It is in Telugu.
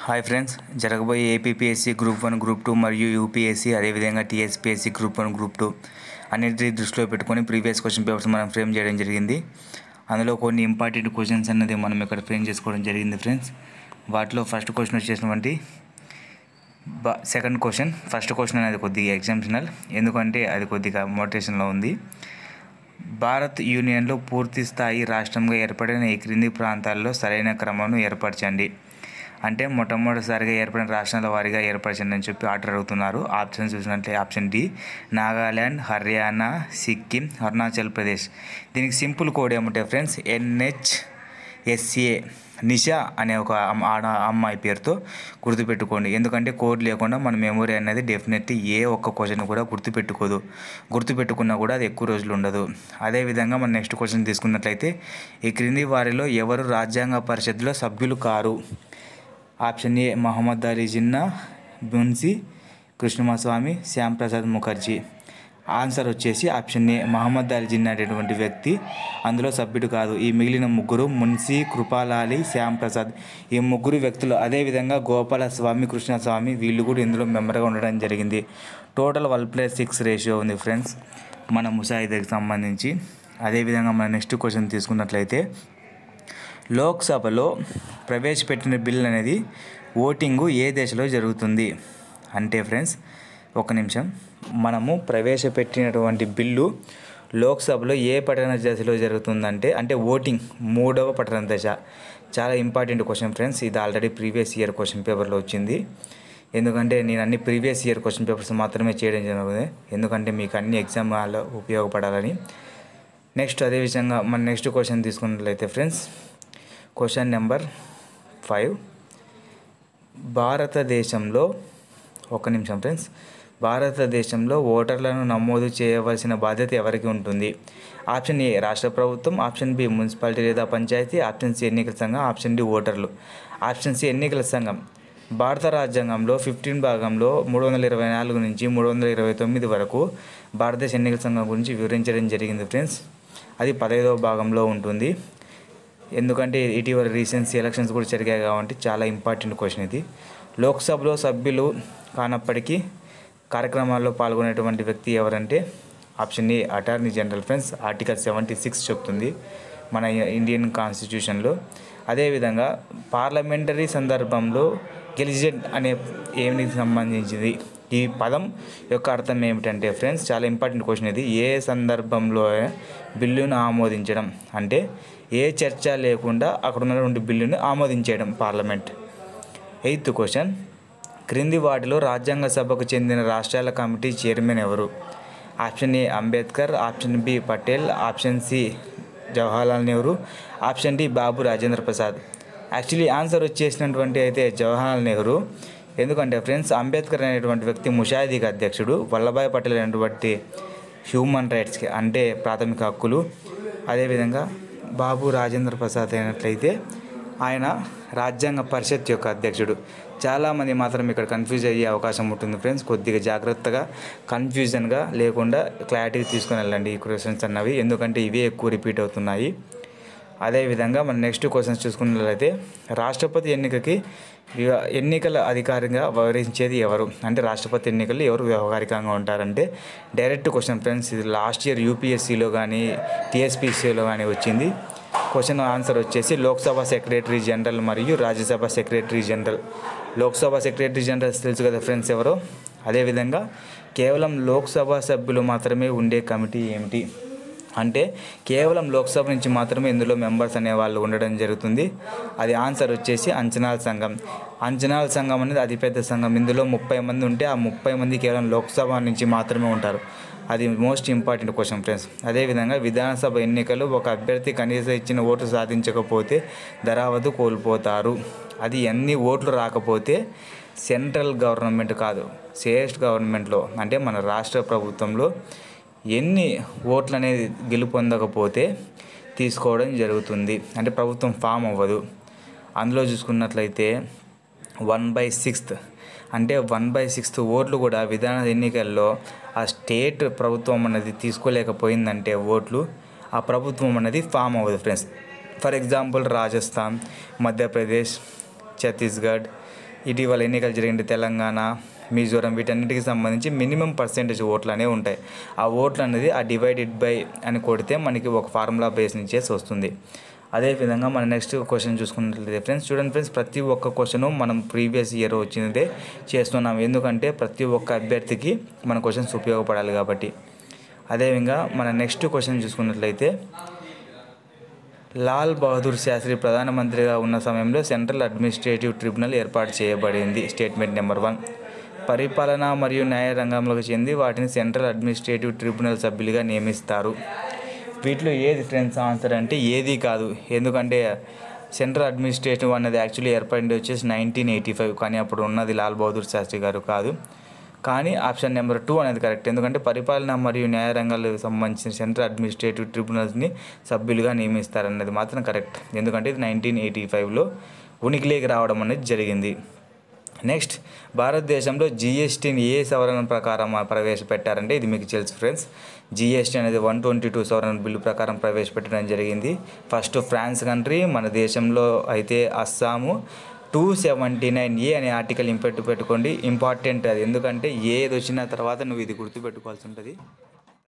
హాయ్ ఫ్రెండ్స్ జరగబోయే APPSC group one group two మరియు యూపీఎస్సీ అదేవిధంగా TSPSC group one group two అన్నిటి దృష్టిలో పెట్టుకొని ప్రీవియస్ క్వశ్చన్ పేపర్స్ మనం ఫ్రేమ్ చేయడం జరిగింది అందులో కొన్ని ఇంపార్టెంట్ క్వశ్చన్స్ అన్నది మనం ఇక్కడ ఫ్రేమ్ చేసుకోవడం జరిగింది ఫ్రెండ్స్ వాటిలో ఫస్ట్ క్వశ్చన్ వచ్చేసినటువంటి బా సెకండ్ క్వశ్చన్ ఫస్ట్ క్వశ్చన్ అనేది కొద్దిగా ఎగ్జామ్షనల్ ఎందుకంటే అది కొద్దిగా మోటివేషన్లో ఉంది భారత్ యూనియన్లో పూర్తి స్థాయి రాష్ట్రంగా ఏర్పడిన ఈ క్రింది ప్రాంతాల్లో సరైన క్రమంను ఏర్పరచండి అంటే మొట్టమొదటిసారిగా ఏర్పడిన రాష్ట్రాల వారీగా ఏర్పరచండి అని చెప్పి ఆర్డర్ అడుగుతున్నారు ఆప్షన్ చూసినట్లయితే ఆప్షన్ డి నాగాల్యాండ్ హర్యానా సిక్కిం అరుణాచల్ ప్రదేశ్ దీనికి సింపుల్ కోడ్ ఏమంటే ఫ్రెండ్స్ ఎన్హెచ్ఎస్ఏ నిషా అనే ఒక అమ్- ఆడ అమ్మాయి పేరుతో గుర్తుపెట్టుకోండి ఎందుకంటే కోడ్ లేకుండా మన మెమొరీ అనేది డెఫినెట్లీ ఏ ఒక్క క్వశ్చన్ కూడా గుర్తుపెట్టుకోదు గుర్తుపెట్టుకున్నా కూడా అది ఎక్కువ రోజులు ఉండదు అదేవిధంగా మన నెక్స్ట్ క్వశ్చన్ తీసుకున్నట్లయితే ఈ క్రింది వారిలో ఎవరు రాజ్యాంగ పరిషత్లో సభ్యులు కారు ఆప్షన్ ఏ మహమ్మద్ అలీ జిన్నా బున్సీ కృష్ణమాస్వామి శ్యామ్ ప్రసాద్ ముఖర్జీ ఆన్సర్ వచ్చేసి ఆప్షన్ ఏ మహమ్మద్ అలీ జిన్నా అనేటువంటి వ్యక్తి అందులో సభ్యుడు కాదు ఈ మిగిలిన ముగ్గురు మున్సీ కృపాలాలి శ్యామ్ ప్రసాద్ ఈ ముగ్గురు వ్యక్తులు అదేవిధంగా గోపాల స్వామి కృష్ణస్వామి వీళ్ళు కూడా ఇందులో మెంబర్గా ఉండడం జరిగింది total one plus six ratio ఉంది ఫ్రెండ్స్ మన ముసాయిదాకి సంబంధించి అదేవిధంగా మన నెక్స్ట్ క్వశ్చన్ తీసుకున్నట్లయితే లోక్సభలో ప్రవేశపెట్టిన బిల్ అనేది ఓటింగు ఏ దశలో జరుగుతుంది అంటే ఫ్రెండ్స్ ఒక నిమిషం మనము ప్రవేశపెట్టినటువంటి బిల్లు లోక్సభలో ఏ పఠన దశలో జరుగుతుందంటే అంటే ఓటింగ్ మూడవ పఠన దశ చాలా ఇంపార్టెంట్ క్వశ్చన్ ఫ్రెండ్స్ ఇది ఆల్రెడీ ప్రీవియస్ ఇయర్ క్వశ్చన్ పేపర్లో వచ్చింది ఎందుకంటే నేను అన్ని ప్రీవియస్ ఇయర్ క్వశ్చన్ పేపర్స్ మాత్రమే చేయడం జరుగుతుంది ఎందుకంటే మీకు అన్ని ఎగ్జామ్ హాల్లో ఉపయోగపడాలని నెక్స్ట్ అదేవిధంగా మన నెక్స్ట్ క్వశ్చన్ తీసుకున్నట్లయితే ఫ్రెండ్స్ క్వశ్చన్ నెంబర్ ఫైవ్ భారతదేశంలో ఒక నిమిషం ఫ్రెండ్స్ భారతదేశంలో ఓటర్లను నమోదు చేయవలసిన బాధ్యత ఎవరికి ఉంటుంది ఆప్షన్ ఏ రాష్ట్ర ప్రభుత్వం ఆప్షన్ బి మున్సిపాలిటీ లేదా పంచాయతీ ఆప్షన్ సి ఎన్నికల సంఘం ఆప్షన్ డి ఓటర్లు ఆప్షన్ సి ఎన్నికల సంఘం భారత రాజ్యాంగంలో ఫిఫ్టీన్ భాగంలో మూడు వందల ఇరవై నాలుగు నుంచి మూడు వందల ఇరవై తొమ్మిది వరకు భారతదేశ ఎన్నికల సంఘం గురించి వివరించడం జరిగింది ఫ్రెండ్స్ అది పదహైదవ భాగంలో ఉంటుంది ఎందుకంటే ఇటీవల రీసెంట్స్ ఎలక్షన్స్ కూడా జరిగాయి కాబట్టి చాలా ఇంపార్టెంట్ క్వశ్చన్ ఇది లోక్సభలో సభ్యులు కానప్పటికీ కార్యక్రమాల్లో పాల్గొనేటువంటి వ్యక్తి ఎవరంటే option A attorney general friends article seventy six చెప్తుంది మన ఇండియన్ కాన్స్టిట్యూషన్లో అదేవిధంగా పార్లమెంటరీ సందర్భంలో గెలిజెట్ అనే ఏమిటికి సంబంధించింది ఈ పదం యొక్క అర్థం ఏమిటంటే ఫ్రెండ్స్ చాలా ఇంపార్టెంట్ క్వశ్చన్ ఇది ఏ సందర్భంలో బిల్లును ఆమోదించడం అంటే ఏ చర్చ లేకుండా అక్కడ ఉన్నటువంటి బిల్లును ఆమోదించేయడం పార్లమెంట్ ఎయిత్ క్వశ్చన్ క్రింది వాటిలో రాజ్యాంగ సభకు చెందిన రాష్ట్రాల కమిటీ చైర్మన్ ఎవరు option A Ambedkar option B Patel option C Jawaharlal Nehru option D Babu Rajendra Prasad actually answer వచ్చేసినటువంటి అయితే జవహర్లాల్ నెహ్రూ ఎందుకంటే ఫ్రెండ్స్ అంబేద్కర్ అనేటువంటి వ్యక్తి ముషాయిదీకి అధ్యక్షుడు వల్లభాయ్ పటేల్ అనేటువంటి హ్యూమన్ రైట్స్కి అంటే ప్రాథమిక హక్కులు అదేవిధంగా బాబు రాజేంద్ర ప్రసాద్ అయినట్లయితే ఆయన రాజ్యాంగ పరిషత్ యొక్క అధ్యక్షుడు చాలామంది మాత్రం ఇక్కడ కన్ఫ్యూజ్ అయ్యే అవకాశం ఉంటుంది ఫ్రెండ్స్ కొద్దిగా జాగ్రత్తగా కన్ఫ్యూజన్గా లేకుండా క్లారిటీ తీసుకుని వెళ్ళండి ఈ క్వశ్చన్స్ అన్నవి ఎందుకంటే ఇవే ఎక్కువ రిపీట్ అవుతున్నాయి అదేవిధంగా మన నెక్స్ట్ క్వశ్చన్స్ చూసుకున్నట్లయితే రాష్ట్రపతి ఎన్నికకి వివ- ఎన్నికల అధికారిగా వ్యవహరించేది ఎవరు అంటే రాష్ట్రపతి ఎన్నికలు ఎవరు వ్యవహారికంగా ఉంటారంటే డైరెక్ట్ క్వశ్చన్ ఫ్రెండ్స్ ఇది లాస్ట్ ఇయర్ యూపీఎస్సీలో కానీ టీఎస్పీసీలో కానీ వచ్చింది క్వశ్చన్ ఆన్సర్ వచ్చేసి లోక్సభ సెక్రటరీ జనరల్ మరియు Rajya Sabha secretary general Lok Sabha secretary general తెలుసు కదా ఫ్రెండ్స్ ఎవరో అదేవిధంగా కేవలం లోక్సభ సభ్యులు మాత్రమే ఉండే కమిటీ ఏమిటి అంటే కేవలం లోక్సభ నుంచి మాత్రమే ఇందులో మెంబర్స్ అనే వాళ్ళు ఉండడం జరుగుతుంది అది ఆన్సర్ వచ్చేసి అంచనాల సంఘం అంచనాల సంఘం అనేది అతిపెద్ద సంఘం ఇందులో ముప్పై మంది ఉంటే ఆ ముప్పై మంది కేవలం లోక్సభ నుంచి మాత్రమే ఉంటారు అది మోస్ట్ ఇంపార్టెంట్ క్వశ్చన్ ఫ్రెండ్స్ అదేవిధంగా విధానసభ ఎన్నికలు ఒక అభ్యర్థి కనీసం ఇచ్చిన ఓటు సాధించకపోతే ధరావతు కోల్పోతారు అది ఎన్ని ఓట్లు రాకపోతే సెంట్రల్ గవర్నమెంట్ కాదు స్టేట్ గవర్నమెంట్లో అంటే మన రాష్ట్ర ప్రభుత్వంలో ఎన్ని ఓట్లు అనేది గెలుపొందకపోతే తీసుకోవడం జరుగుతుంది అంటే ప్రభుత్వం ఫామ్ అవ్వదు అందులో చూసుకున్నట్లయితే వన్ బై సిక్స్త్ అంటే వన్ బై సిక్స్త్ ఓట్లు కూడా విధాన ఎన్నికల్లో ఆ స్టేట్ ప్రభుత్వం అనేది తీసుకోలేకపోయిందంటే ఓట్లు ఆ ప్రభుత్వం అనేది ఫామ్ అవ్వదు friends for example Rajasthan Madhya Pradesh Chhattisgarh ఇటీవల ఎన్నికలు జరిగిన తెలంగాణ మిజోరం వీటన్నిటికి సంబంధించి మినిమం పర్సెంటేజ్ ఓట్లు అనేవి ఉంటాయి ఆ ఓట్లు అనేది ఆ డివైడెడ్ బై అని కొడితే మనకి ఒక ఫార్ములా బేస్ నుంచేసి వస్తుంది అదేవిధంగా మన నెక్స్ట్ క్వశ్చన్ చూసుకున్నట్లయితే ఫ్రెండ్స్ చూడండి ఫ్రెండ్స్ ప్రతి ఒక్క క్వశ్చన్ మనం ప్రీవియస్ ఇయర్ వచ్చినదే చేస్తున్నాం ఎందుకంటే ప్రతి ఒక్క అభ్యర్థికి మన క్వశ్చన్స్ ఉపయోగపడాలి కాబట్టి అదేవిధంగా మన నెక్స్ట్ క్వశ్చన్ చూసుకున్నట్లయితే లాల్ బహదూర్ శాస్త్రి ప్రధానమంత్రిగా ఉన్న సమయంలో సెంట్రల్ అడ్మినిస్ట్రేటివ్ ట్రిబ్యునల్ ఏర్పాటు చేయబడింది స్టేట్మెంట్ నెంబర్ వన్ పరిపాలన మరియు న్యాయ రంగంలోకి చెంది వాటిని సెంట్రల్ అడ్మినిస్ట్రేటివ్ ట్రిబ్యునల్ సభ్యులుగా నియమిస్తారు వీటిలో ఏది ఫ్రెండ్స్ ఆన్సర్ అంటే ఏది కాదు ఎందుకంటే సెంట్రల్ అడ్మినిస్ట్రేటివ్ అన్నది యాక్చువల్లీ ఏర్పడింది వచ్చేసి నైన్టీన్ ఎయిటీ ఫైవ్ కానీ అప్పుడు ఉన్నది లాల్ బహదూర్ శాస్త్రి గారు కాదు కానీ ఆప్షన్ నెంబర్ టూ అనేది కరెక్ట్ ఎందుకంటే పరిపాలన మరియు న్యాయ రంగాలకు సంబంధించిన సెంట్రల్ అడ్మినిస్ట్రేటివ్ ట్రిబ్యునల్స్ని సభ్యులుగా నియమిస్తారన్నది మాత్రం కరెక్ట్ ఎందుకంటే ఇది నైన్టీన్ ఎయిటీ ఫైవ్లో ఉనికిలోకి రావడం అనేది జరిగింది నెక్స్ట్ భారతదేశంలో జిఎస్టీని ఏ సవరణ ప్రకారం ప్రవేశపెట్టారంటే ఇది మీకు తెలుసు ఫ్రెండ్స్ జిఎస్టీ అనేది వన్ ట్వంటీ టూ సవరణ బిల్లు ప్రకారం ప్రవేశపెట్టడం జరిగింది ఫస్ట్ ఫ్రాన్స్ కంట్రీ మన దేశంలో అయితే Assam two seventy nine A అనే ఆర్టికల్ ఇంపెట్టు పెట్టుకోండి ఇంపార్టెంట్ అది ఎందుకంటే ఏది వచ్చిన తర్వాత నువ్వు ఇది గుర్తుపెట్టుకోవాల్సి ఉంటుంది